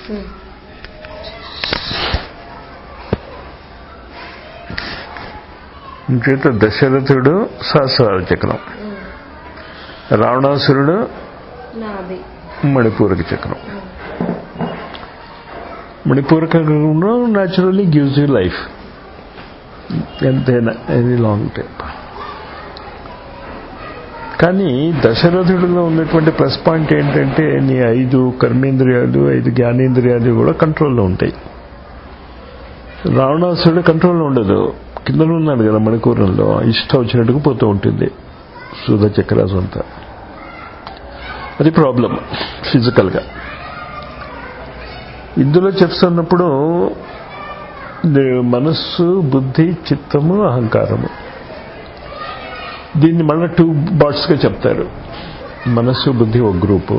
ఉమ్. ఇంకేత దశరథుడు సహస్రార చక్రం ఉమ్. రావణాసురుడు నాభి మణిపూరక చక్రం మణిపూరక న్యాచురల్లీ గివ్స్ యూ లైఫ్ ఎంతైనా ఎనీ లాంగ్ టైం కానీ దశరథుడిలో ఉన్నటువంటి ప్లస్ పాయింట్ ఏంటంటే నీ ఐదు కర్మేంద్రియాలు ఐదు జ్ఞానేంద్రియాలు కూడా కంట్రోల్లో ఉంటాయి రావణాసురుడు కంట్రోల్లో ఉండదు కింద ఉన్నాడు కదా మణికూరంలో ఇష్టం వచ్చినట్టుగా పోతూ ఉంటుంది సుధ చక్రాసు అంతా అది ప్రాబ్లం ఫిజికల్గా ఇందులో చెప్తున్నప్పుడు ఇది మనస్సు బుద్ధి చిత్తము అహంకారము దీన్ని మళ్ళీ టూ బాట్స్గా చెప్తారు మనస్సు బుద్ధి ఒక గ్రూపు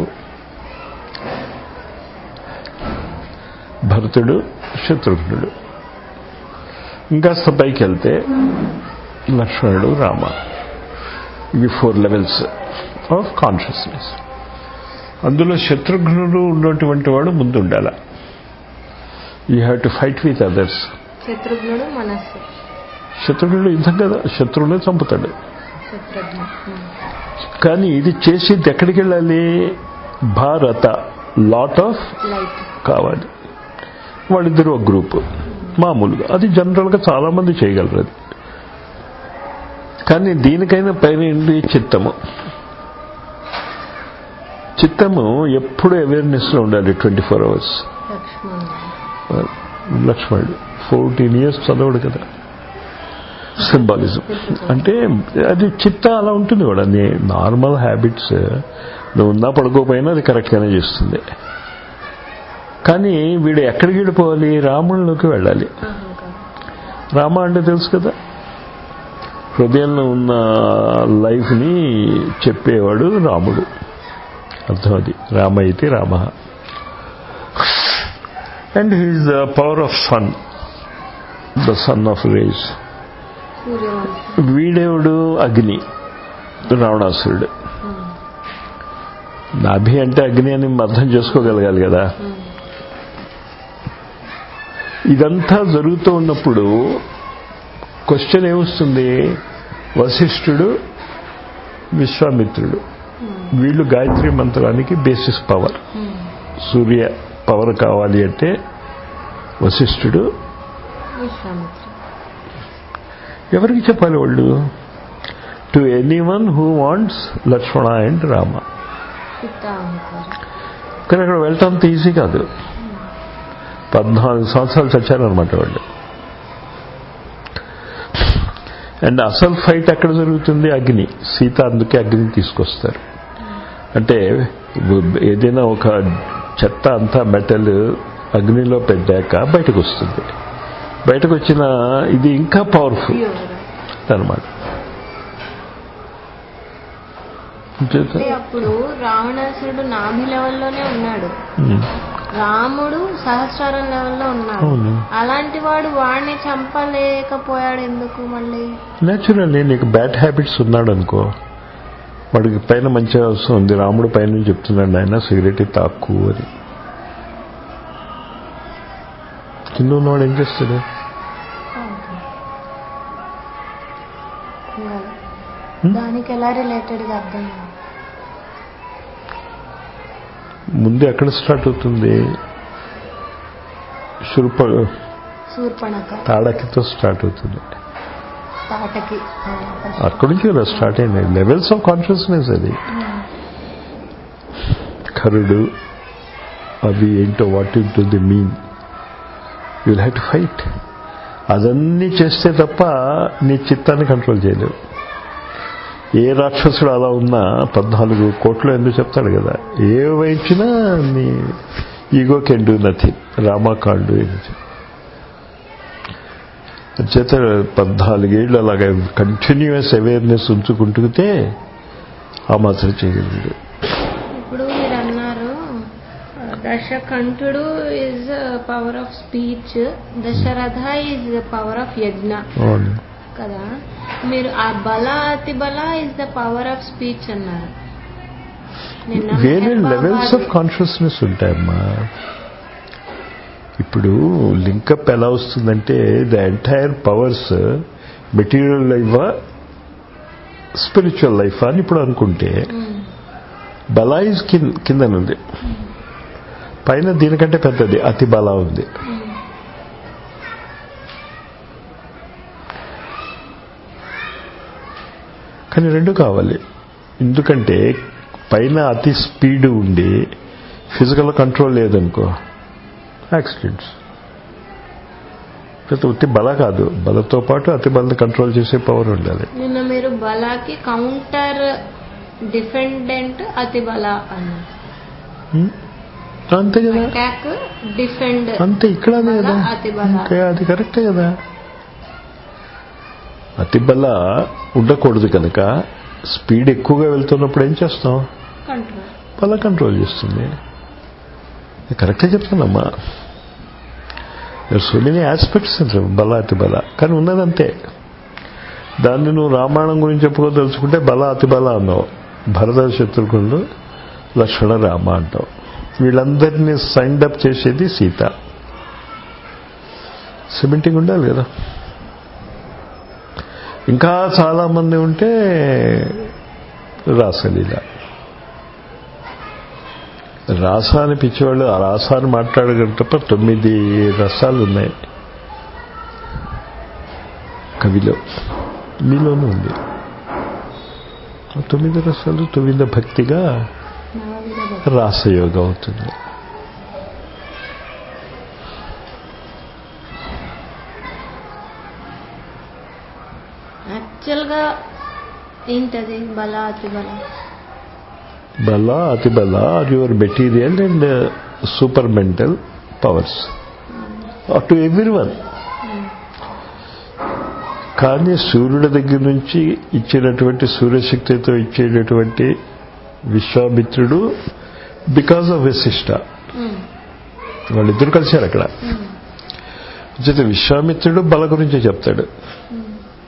భరతుడు శత్రుఘ్నుడు ఇంకాస్త పైకి వెళ్తే లక్ష్మణుడు రామ ఇవి ఫోర్ లెవెల్స్ ఆఫ్ కాన్షియస్నెస్ అందులో శత్రుఘ్నుడు ఉన్నటువంటి వాడు ముందు ఉండాల you have to fight with others శత్రుఘ్నుడు మనస్సు శత్రుఘ్నుడు యుద్ధం కదా శత్రువునే చంపుతాడు శత్రుఘ్న ఉమ్. కానీ ఇది చేసేది ఎక్కడికి వెళ్ళాలి భారత లాట్ ఆఫ్ లైట్ కావాలి వాళ్ళిద్దరు ఒక గ్రూప్ మామూలుగా అది జనరల్గా చాలా మంది చేయగలరు అది కానీ దీనికైనా పైన ఏంటి చిత్తము చిత్తము ఎప్పుడు అవేర్నెస్లో ఉండాలి ట్వంటీ ఫోర్ అవర్స్ లక్ష్మణుడు లక్ష్మణుడు ఫోర్టీన్ ఇయర్స్ చదవడు కదా సింబాలిజం అంటే అది చిత్త అలా ఉంటుంది కూడా నీ నార్మల్ హ్యాబిట్స్ నువ్వు ఉన్నా పడుకోపోయినా అది కరెక్ట్గానే చేస్తుంది కానీ వీడు ఎక్కడికి వెళ్ళిపోవాలి రాముడిలోకి వెళ్ళాలి అహంకారం రామ అంటే తెలుసు కదా హృదయంలో ఉన్న లైఫ్ని చెప్పేవాడు రాముడు అర్థం అది రామ అయితే Rama and he's the power of sun the son of race సూర్యవంశం వీడేవుడు అగ్ని రావణాసురుడు ఉమ్. నాభి అంటే అగ్ని అని అర్థం చేసుకోగలగాలి కదా ఉమ్. ఇదంతా జరుగుతూ ఉన్నప్పుడు క్వశ్చన్ ఏమొస్తుంది వశిష్ఠుడు విశ్వామిత్రుడు వీళ్ళు గాయత్రి మంత్రానికి basis power um. Surya power కావాలి అంటే వశిష్ఠుడు విశ్వామిత్ర ఎవరికి చెప్పాలి వాళ్ళు to anyone who wants Lakshmana and Rama చిత్త అహంకారం కానీ అక్కడ వెళ్ళటం అంత ఈజీ కాదు పద్నాలుగు సంవత్సరాలు చచ్చారనమాట వాళ్ళు అండ్ అసలు ఫైట్ ఎక్కడ జరుగుతుంది అగ్ని సీత అందుకే అగ్ని తీసుకొస్తారు అంటే ఏదైనా ఒక చెత్త అంతా మెటల్ అగ్నిలో పెట్టాక బయటకు వస్తుంది బయటకు వచ్చిన ఇది ఇంకా పవర్ఫుల్ ప్యూర్ అనమాట అంటే అప్పుడు రావణాసురుడు నాభి లెవెల్లోనే ఉన్నాడు రాముడు సహస్రారం లెవెల్లో ఉన్నాడు అవును అలాంటి వాడు వాడిని చంపలేకపోయాడు ఎందుకు మళ్ళీ న్యాచురల్లీ నీకు బ్యాడ్ హ్యాబిట్స్ ఉన్నాడు అనుకో వాడికి పైన మంచిగా వస్తుంది రాముడు పైన చెప్తున్నాడు ఆయన సిగరెట్ తాక్కు అని కింద ఉన్నవాడు ఏం చేస్తాడు ఇంకా దానికి ఎలా రిలేటెడ్ గా అర్థం కాదు. ముందు ఎక్కడ స్టార్ట్ అవుతుంది శుల్ప శూర్పణక తాడకితో స్టార్ట్ అవుతుంది తాటకి ఆ, first. అక్కడి నుంచి కదా స్టార్ట్ అయింది లెవెల్స్ ఆఫ్ కాన్షియస్నెస్ అది కరుడు అవి ఏంటో what in to the mean you'll have to fight అదన్నీ చేస్తే తప్ప నీ చిత్తాన్ని కంట్రోల్ చేయలేవు ఏ రాక్షసుడు అలా ఉన్నా పద్నాలుగు కోట్లు ఎందుకు చెప్తాడు కదా ఏ వైచినా నీ ego can do nothing Rama can do anything చేత పద్నాలుగేళ్ళు అలాగే కంటిన్యూస్ అవేర్నెస్ ఉంచుకుంటుంటే ఆ మాత్రం చేయగలిగాడు ఇప్పుడు మీరు అన్నారు దశకంఠుడు is power of speech Dasharatha is power of యజ్ఞ అవును కదా మీరు ఆ Bala Ati Bala is the power of speech అన్నారు నిన్న వేరే Meher levels Baba of consciousness ఉంటాయమ్మా ఇప్పుడు లింకప్ ఎలా వస్తుందంటే ద ఎంటైర్ పవర్స్ మెటీరియల్ లైఫా స్పిరిచువల్ లైఫ్ అని ఇప్పుడు అనుకుంటే బలా ఇస్ కింద ఉంది పైన దీనికంటే పెద్దది అతి బల ఉంది కానీ రెండు కావాలి ఎందుకంటే పైన అతి స్పీడ్ ఉండి ఫిజికల్ కంట్రోల్ లేదనుకో యాక్సిడెంట్స్ ప్రతి ఉత్తి బల కాదు బలతో పాటు అతి బలని కంట్రోల్ చేసే పవర్ ఉండాలి నిన్న మీరు బలాకి కౌంటర్ డిఫెండెంట్ అతి బల అన్నారు హ్మ్? అంతే కదా అటాక్ డిఫెండ్ అంతే ఇక్కడ అదే కదా బల, అతి బల. ఇంకా అది కరెక్టే కదా అతి బల ఉండకూడదు కనుక స్పీడ్ ఎక్కువగా వెళ్తున్నప్పుడు ఏం చేస్తాం కంట్రోల్ బల కంట్రోల్ చేస్తుంది కరెక్టే చెప్తానమ్మా సో మెనీ ఆస్పెక్ట్స్ బల అతి బల కానీ ఉన్నదంతే దాన్ని నువ్వు రామాయణం గురించి చెప్పుకోదలుచుకుంటే బల అతి బల అన్నావు భరత శత్రుఘ్నుడు లక్ష్మణ రామ అంటావు వీళ్ళందరినీ సైండ్ అప్ చేసేది సీత సిమెంటింగ్ ఉండాలి కదా ఇంకా చాలా మంది ఉంటే రాసలీల రాసాని పిచ్చివాళ్ళు ఆ రాసాన్ని మాట్లాడగల తప్ప తొమ్మిది రసాలు ఉన్నాయి కవిలో మీలోనూ ఉంది ఆ తొమ్మిది రసాలు తొమ్మిది భక్తిగా నవవిధ భక్తి. రాసయోగం అవుతుంది యాక్చువల్ గా ఏంటది బల అతి బల Bala Ati Bala are your material and super mental powers to everyone కానీ సూర్యుడి దగ్గర నుంచి ఇచ్చినటువంటి సూర్యశక్తితో ఇచ్చేటటువంటి విశ్వామిత్రుడు బికాస్ ఆఫ్ వశిష్ట ఉమ్, వాళ్ళిద్దరు కలిశారు అక్కడ ఉమ్, చేత విశ్వామిత్రుడు బల గురించే చెప్తాడు ఉమ్.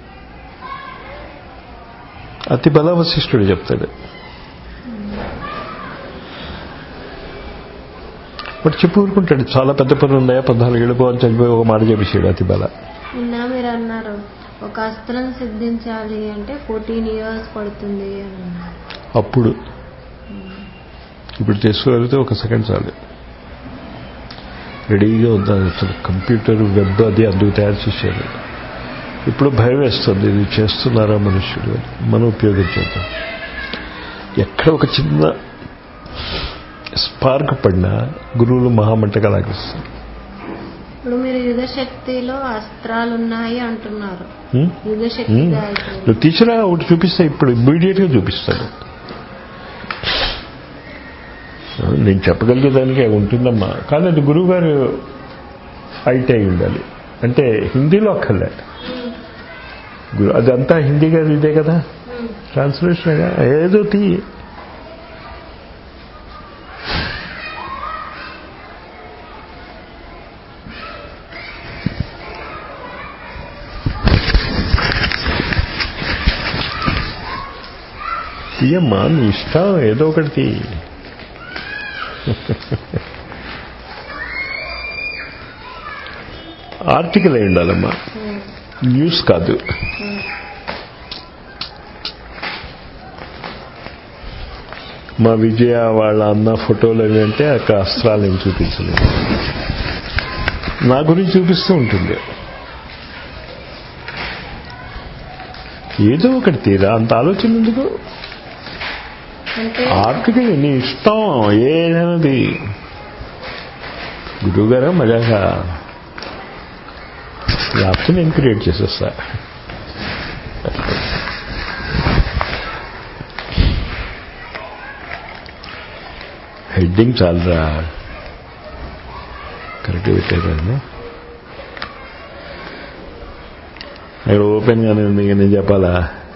అతి బల వశిష్ఠుడు చెప్తాడు బట్ చెప్పు ఊరుకుంటాడు చాలా పెద్ద పని ఉన్నాయా పద్నాలుగు ఏళ్ళకు అని చనిపోయి ఒక మాట చెప్పేసాడు అతి బల నిన్న మీరు అన్నారు ఒక అస్త్రం సిద్ధించాలి అంటే ఫోర్టీన్ ఇయర్స్ పడుతుంది అని అన్నారు అప్పుడు ఇప్పుడు చేసుకోగలిగితే ఒక సెకండ్ చాలు రెడీగా ఉంది అసలు కంప్యూటర్ వెబ్ అది అందుకు తయారు చేశారు ఇప్పుడు భయం వేస్తుంది ఇది చేస్తున్నారా మనుషులు అని. మనం ఉపయోగించేద్దాం ఎక్కడ ఒక చిన్న స్పార్క్ పడినా గురువులు మహామంటగా లాగిస్తారు ఇప్పుడు మీరు యుగ శక్తిలో అస్త్రాలు ఉన్నాయి అంటున్నారు హ్మ్? యుగ హ్మ్. శక్తిగా ఇప్పుడు నువ్వు తీసిరా ఒకటి చూపిస్తా ఇప్పుడు ఇమ్మీడియట్ గా చూపిస్తాడు నేను చెప్పగలిగే దానికి ఉంటుందమ్మా కానీ అది గురువు గారు ఐటీ అయి ఉండాలి అంటే హిందీలో అక్కర్లే గురు అదంతా హిందీ గారు ఇదే కదా ఉమ్, ట్రాన్స్లేషన్ ఏదో తీ తీయమ్మా నీ ఇష్టం ఏదో ఒకటి తీ ఆర్టికల్ అయి ఉండాలమ్మా ఉమ్, న్యూస్ కాదు ఉమ్. మా విజయ వాళ్ళ అన్న ఫోటోలు అవి అంటే అక్కడ అస్త్రాలు ఏమి చూపించలేదు నా గురించి చూపిస్తూ ఉంటుంది ఏదో ఒకటి తీరా అంత ఆలోచన ఎందుకు అంటే ఆర్టికల్ నీ ఇష్టం ఏదైనది గురువు గారు మజాగా లేకపోతే నేను క్రియేట్ చేసేస్తా హెడ్డింగ్ చాలరా కరెక్ట్ పెట్టారండి అక్కడ ఓపెన్ గానే ఉంది ఇంకా నేను చెప్పాలా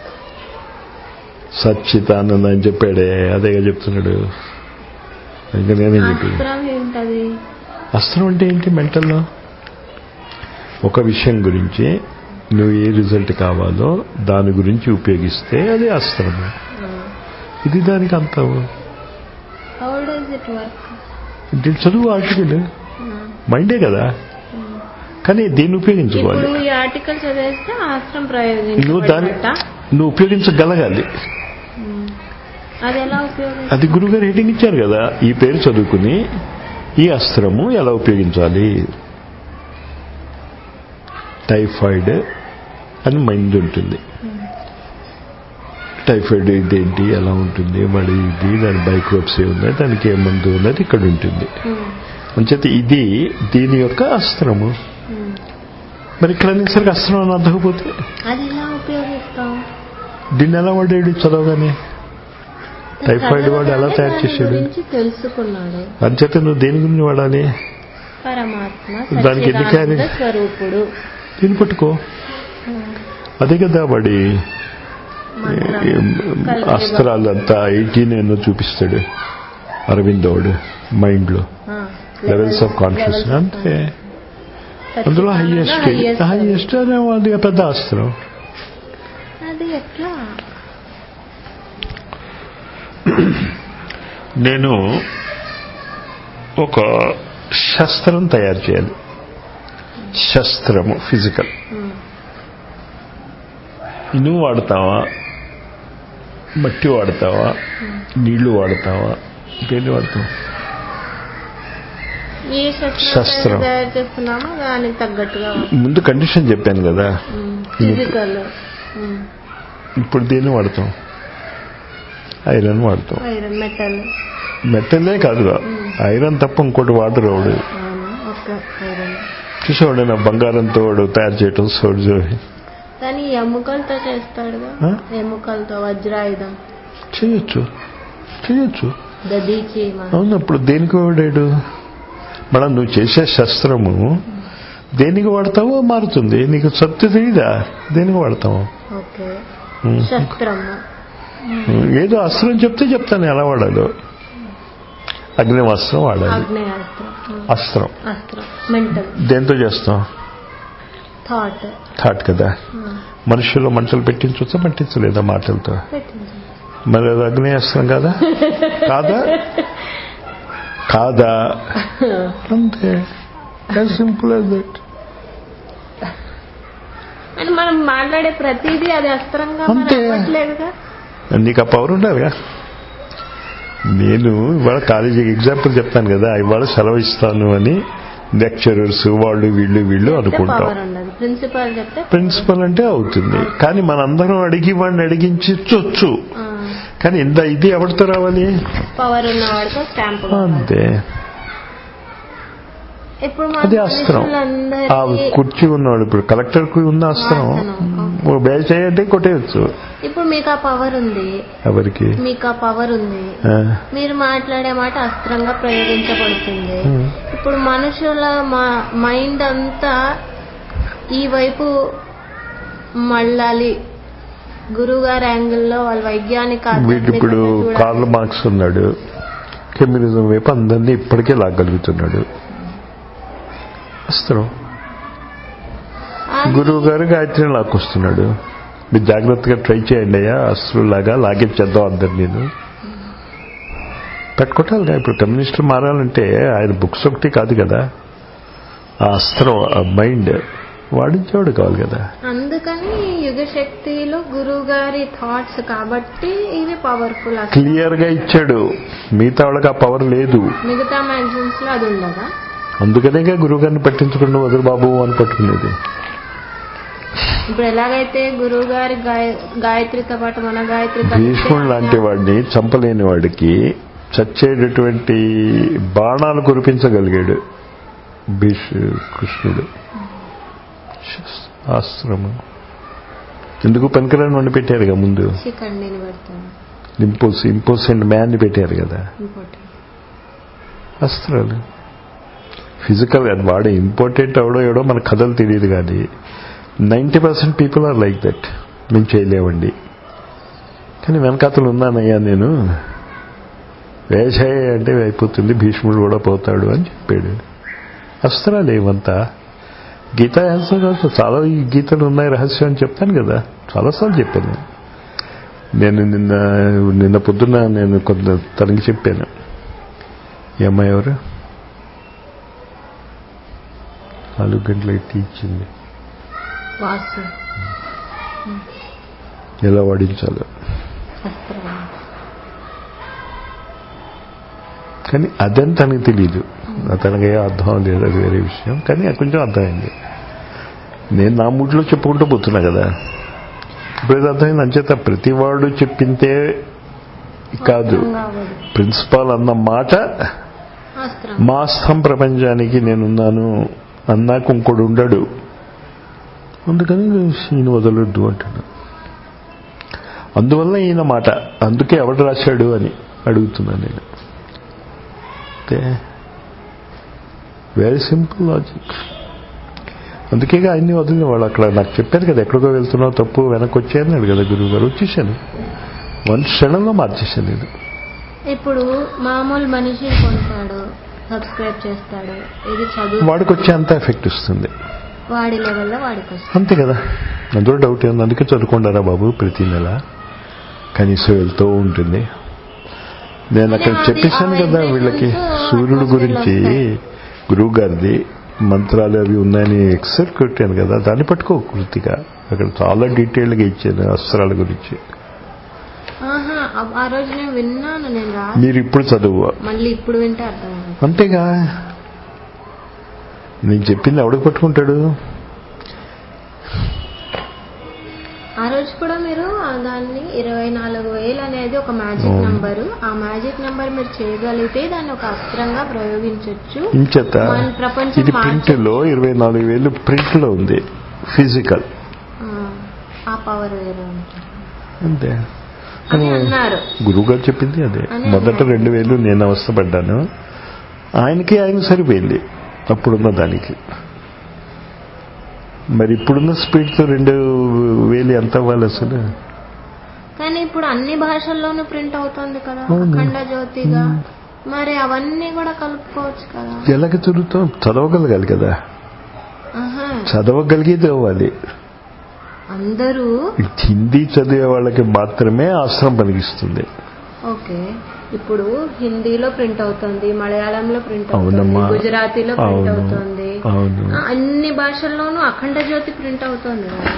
సచ్చితానంద అని చెప్పాడే అదేగా చెప్తున్నాడు ఇంకా నేనే చెప్పి అస్త్రం ఏంటది అస్త్రం అంటే ఏంటి మెంటల్లో ఒక విషయం గురించి నువ్వు ఏ రిజల్ట్ కావాలో దాని గురించి ఉపయోగిస్తే అది అస్త్రము ఇది దానికి అంత హౌ డస్ ఇట్ వర్క్ ఇది చదువు ఆర్టికల్ మైండే కదా కానీ దీన్ని ఉపయోగించుకోవాలి ఇప్పుడు ఈ ఆర్టికల్ చదివేస్తే అస్త్రం నువ్వు దాన్ని ప్రయోగించబడినట్ట నువ్వు ఉపయోగించగలగాలి ఉమ్. అది ఎలా ఉపయోగించాలి అది గురుగారు హెడ్డింగ్ ఇచ్చారు కదా ఈ పేరు చదువుకుని ఈ అస్త్రము ఎలా ఉపయోగించాలి టైఫాయిడ్ అని మైండ్ ఉంటుంది టైఫాయిడ్ ఇదేంటి ఎలా ఉంటుంది మరి ఇది దాని బైక్రోప్స్ ఉంది దానికి ఏ మందు ఉన్నది ఇక్కడ ఉంటుంది అంచేత ఇది దీని యొక్క అస్త్రము మరి ఇక్కడ అనేసరికి అస్త్రం అని అర్థకపోతే అది ఎలా ఉపయోగిస్తాం దీన్ని ఎలా వాడాడు చదవగానే టైఫాయిడ్ వాడు ఎలా తయారు దాని చేశాడు గురించి తెలుసుకున్నాడు అంచేత నువ్వు దేని గురించి వాడాలి పరమాత్మ దానికి ఎన్ని సచ్చిదానంద క్యారీ- స్వరూపుడు దీన్ని పట్టుకో అదే కదా వాడి మంత్రం. ఏం, కల్కి అస్త్రాలంతా ఎయిటీన్ ఎన్నో చూపిస్తాడు అరవిందోడు మైండ్ లో ఆ, levels of conscious levels of అంటే consciousness. అందులో సచ్చిదానంద హైయెస్ట్ highest హైయెస్ట్ అనే అది పెద్ద అస్త్రం అది ఎట్లా నేను ఒక శస్త్రం తయారు చేయాలి శస్త్రము ఫిజికల్ ఉమ్. నువ్వు వాడతావా మట్టి వాడతావా నీళ్లు వాడతావా దేన్ని వాడతావా ఏ శస్త్రం శస్త్రం. తయారు చేస్తున్నామో దానికి తగ్గట్టుగా ముందు కండిషన్ చెప్పాను కదా ఫిజికల్ ఇప్పుడు దీన్ని వాడతాం ఐరన్ వాడతాం ఐరన్ మెటల్ మెట్టలే కాదుగా ఐరన్ తప్ప ఇంకోటి వాటర్ వాడు అవును ఓకే ఐరన్ చూసేవాడు నా బంగారంతో వాడు తయారు చేయటం సోల్జర్ కానీ ఎముకలతో చేస్తాడుగా ఆ? ఎముకలతో వజ్రాయుధం చేయొచ్చు చేయొచ్చు దదీచి మన అవును అప్పుడు దేనికి వాడాడు మనం నువ్వు చేసే శస్త్రము దేనికి వాడతావో మారుతుంది నీకు సత్తు తెలియదా దేనికి వాడతావు ఓకే ఉం. శస్త్రము ఏదో అస్త్రం చెప్తే చెప్తాను ఎలా వాడాలో అగ్నివస్త్రం వాడాలి ఆగ్నేయాస్త్రం ఉం. అస్త్రం అస్త్రం మెంటల్ దేంతో చేస్తాం థాట్ థాట్ కదా మనుషుల్లో మంటలు పెట్టించవచ్చా పట్టించలేదా మాటలతో పెట్టింది మరి అది అగ్నేయాస్త్రం కాదా కాదా కాదా అంతే యాజ్ సింపుల్ యాజ్ దట్ అని మనం మాట్లాడే ప్రతిదీ అది అస్త్రంగా మరి అంతే. అవ్వట్లేదుగా నీకు ఆ పవర్ ఉండాలిగా నేను ఇవాళ కాలేజీకి ఎగ్జాంపుల్ చెప్తాను కదా ఇవాళ సెలవు ఇస్తాను అని లెక్చరర్స్ వాళ్ళు వీళ్ళు వీళ్ళు అనుకుంటాం పవర్ ఉండదు ప్రిన్సిపాల్ చెప్తే ప్రిన్సిపల్ అంటే అవుతుంది కానీ మనందరం అడిగి వాడిని అడిగించవచ్చు ఆ, కానీ ఇంత ఇది ఎవరితో రావాలి పవర్ ఉన్న వాడితో స్టాంప్ అంతే ఇప్పుడు మన అది అస్త్రం ఆ మనుషులందరికీ కుర్చీ ఉన్నవాడు ఇప్పుడు కలెక్టర్ కు ఉన్న అస్త్రం వాసన, బేల్ చేయంటే కొట్టేయచ్చు ఇప్పుడు మీకు ఆ పవర్ ఉంది ఎవరికి మీకు ఆ పవర్ ఉంది ఆ, మీరు మాట్లాడే మాట అస్త్రంగా ప్రయోగించబడుతుంది ఉం. ఇప్పుడు మనుషుల మా- మైండ్ అంతా ఈ వైపు మళ్ళాలి గురువు గారి యాంగిల్లో వాళ్ళ వైజ్ఞానిక వీటి ఇప్పుడు ఆధ్యాత్మికత చూడాలి. కార్ల్ మార్క్స్ ఉన్నాడు కెమ్యూనిజం వైపు అందరినీ ఇప్పటికే లాగలుగుతున్నాడు అస్త్రం అది గురువు గారు గాయత్రిని లాక్కొస్తున్నాడు మీరు జాగ్రత్తగా ట్రై చేయండి అయ్యా అస్త్రులాగా లాగించేద్దాం అందరు నేను పెట్టుకోటాలిగా ఇప్పుడు కమ్యూనిస్టులు మారాలంటే ఆయన బుక్స్ ఒకటి కాదు కదా ఆ అస్త్రం ఆ మైండ్ వాడించేవాడు కావాలి కదా అందుకని యుగ శక్తిలో గురువు గారి థాట్స్ కాబట్టి ఇది పవర్ఫుల్ క్లియర్ గా ఇచ్చాడు మిగతా వాళ్ళకి ఆ పవర్ లేదు మిగతా మ్యాగజైన్స్ లో అది ఉండదా అందుకనే గురువు గారిని పట్టించుకుంటూ వదులు బాబు అని పట్టుకునేది ఇప్పుడు ఎలాగైతే గురువు గారి గాయ- గాయత్రితో పాటు మన గాయత్రి కలిస్తే భీష్ముడు లాంటి వాడిని చంపలేని వాడికి చచ్చేటటువంటి బాణాలు కురిపించగలిగాడు భీష్ కృష్ణుడు ఆశ్రమం ఎందుకు పనికిరాని వండి పెట్టారుగా ముందు శిఖండిని పెడుతుంది ఇంపోస్ ఇంపోస్ అండ్ మ్యాన్ పెట్టారు కదా ఇంపార్టెంట్ అస్త్రాలు ఫిజికల్ గా వాడే ఇంపార్టెంట్ అవడో ఎవడో మన కథలు తెలియదు కానీ ninety percent people are like that మేము చేయలేమండి కానీ వెనకాతలు ఉన్నానయ్యా నేను వేషాయ అంటే అయిపోతుంది భీష్ముడు కూడా పోతాడు అని చెప్పాడు అస్త్రాలు ఏమంతా గీతా శాస్త్రం చాలా ఈ గీతలు ఉన్నాయి రహస్యం అని చెప్తాను కదా చాలాసార్లు చెప్పాను నేను నిన్న నిన్న పొద్దున్న నేను కొంత తనకి చెప్పాను ఈ అమ్మాయి ఎవరు నాలుగు గంటలకి టీ ఇచ్చింది వాసు ఎలా వాడించాలో అస్త్రం కానీ అదని తనకు తెలియదు తనకి ఏ అర్థం లేదు అది వేరే విషయం కానీ అది కొంచెం అర్థమైంది నేను నా మూట్లో చెప్పుకుంటూ పోతున్నా కదా ఇప్పుడు ఏదో అర్థమైంది అంచేత ప్రతివాడు చెప్పింతే కాదు అస్త్రం కావదు ప్రిన్సిపాల్ అన్న మాట అస్త్రం మాస్థం ప్రపంచానికి నేనున్నాను అన్నాకు ఇంకోడు ఉండడు అందుకని ఈయన వదలొద్దు అంటాడు అందువల్ల ఈయన మాట అందుకే ఎవడు రాశాడు అని అడుగుతున్నాను నేను అంతే వెరీ సింపుల్ లాజిక్ అందుకే ఆయన్ని వదిలిన వాళ్ళు అక్కడ నాకు చెప్పారు కదా ఎక్కడికో వెళ్తున్నావు తప్పు వెనక్కి వచ్చాయన్నాడు కదా గురువు గారు వచ్చేసాను వన్ క్షణంలో మార్చేసాను నేను ఇప్పుడు మామూలు మనిషి కొంటాడు సబ్స్క్రైబ్ చేస్తాడు ఇది చదువు వాడికి వచ్చే అంత ఎఫెక్ట్ ఇస్తుంది వాడి లెవెల్లో వాడికి వస్తుంది అంతే కదా అందులో డౌట్ ఉంది అందుకే చదువుకుంటారా బాబు ప్రతి నెల కనీసం వెళ్తూ ఉంటుంది నేను అక్కడ అది- చెప్పేశాను ఆ కదా వీళ్ళకి vibrations సూర్యుడు గురించి atmosphere గురువు గారిది మంత్రాలు అవి ఉన్నాయని ఎక్సెప్ట్ కొట్టాను కదా దాన్ని పట్టుకో కృతిగా అక్కడ చాలా డీటెయిల్గా ఇచ్చాను అస్త్రాల గురించి ఆహా ఆ- ఆ రోజు నేను విన్నాను నేను రా మీరు ఇప్పుడు చదువు మళ్ళీ ఇప్పుడు వింటే అర్థమైంది అంతేగా నేను చెప్పింది ఎవడికి పట్టుకుంటాడు ఆ రోజు కూడా మీరు ఆ దాన్ని ఇరవై నాలుగు వేలు అనేది ఒక మ్యాజిక్ అవును. నంబరు ఆ మ్యాజిక్ నంబర్ మీరు చేయగలిగితే దాన్ని ఒక అస్త్రంగా ప్రయోగించవచ్చు ఇంచేత మన ప్రపంచం ఇది మార్చ- ప్రింట్ లో ఇరవై నాలుగు వేలు ప్రింట్ లో ఉంది ఫిజికల్ ఆ, ఆ పవర్ వేరే ఉంటుంది అంతే అని అన్నారు గురువు గారు చెప్పింది అదే అని మొదట అన్నారు. రెండు వేలు నేను అవస్థపడ్డాను ఆయనకి ఆయన సరిపోయింది అప్పుడున్న దానికి మరి ఇప్పుడున్న స్పీడ్ తో రెండు వేలు ఎంత అవ్వాలి అసలు కానీ ఇప్పుడు అన్ని భాషల్లోనూ ప్రింట్ అవుతుంది కదా అవును. అఖండ జ్యోతిగా మరి అవన్నీ కూడా కలుపుకోవచ్చు కదా ఎలాగ చదువుతాం చదవగలగాలి కదా ఆహా చదవగలిగేది అవ్వాలి అందరూ హిందీ చదివే వాళ్ళకి మాత్రమే ఆశ్రమం పనికిస్తుంది ఓకే ఇప్పుడు హిందీలో ప్రింట్ అవుతుంది మలయాళంలో ప్రింట్ అవుతుంది అవునమ్మా. గుజరాతీలో ప్రింట్ అవును. అవుతుంది అవును ఆ, అన్ని భాషల్లోనూ అఖండ జ్యోతి ప్రింట్ అవుతుంది కదా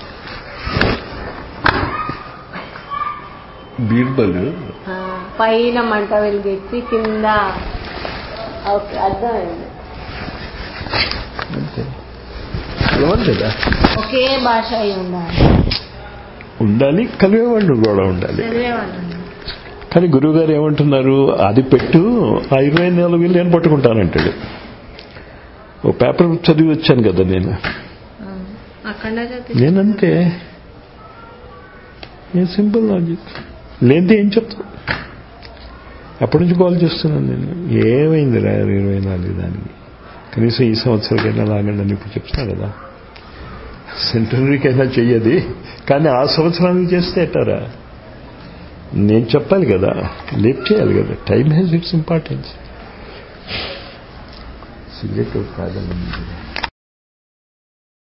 బీర్బల్ ఆ, పైన మంట వెలిగించి కింద ఓకే అర్థమైంది అంతే చదవాలి కదా ఒకే భాష అయి ఉండాలి ఉండాలి కలిగేవాళ్ళు కూడా ఉండాలి చదివేవాళ్ళు కానీ గురువు గారు ఏమంటున్నారు అది పెట్టు ఆ ఇరవై నాలుగు వేలు నేను పట్టుకుంటానంటాడు ఓ పేపర్ చదివి వచ్చాను కదా నేను ఆ, అఖండ జ్యోతి నేనంతే ఏ సింపుల్ లాజిక్ లేదంటే ఏం చెప్తాను అప్పటి నుంచి కాల్ చేస్తున్నాను నేను ఏమైంది రా ఇరవై నాలుగు దానికి కనీసం ఈ సంవత్సరానికైనా లాగండి అని ఇప్పుడు చెప్తున్నా కదా సెంటనరీకైనా చెయ్యది కానీ ఆ సంవత్సరానికి చేస్తే ఎట్టారా నేను చెప్పాలి కదా లేట్ చేయాలి కదా time has its importance cigarette కాదండి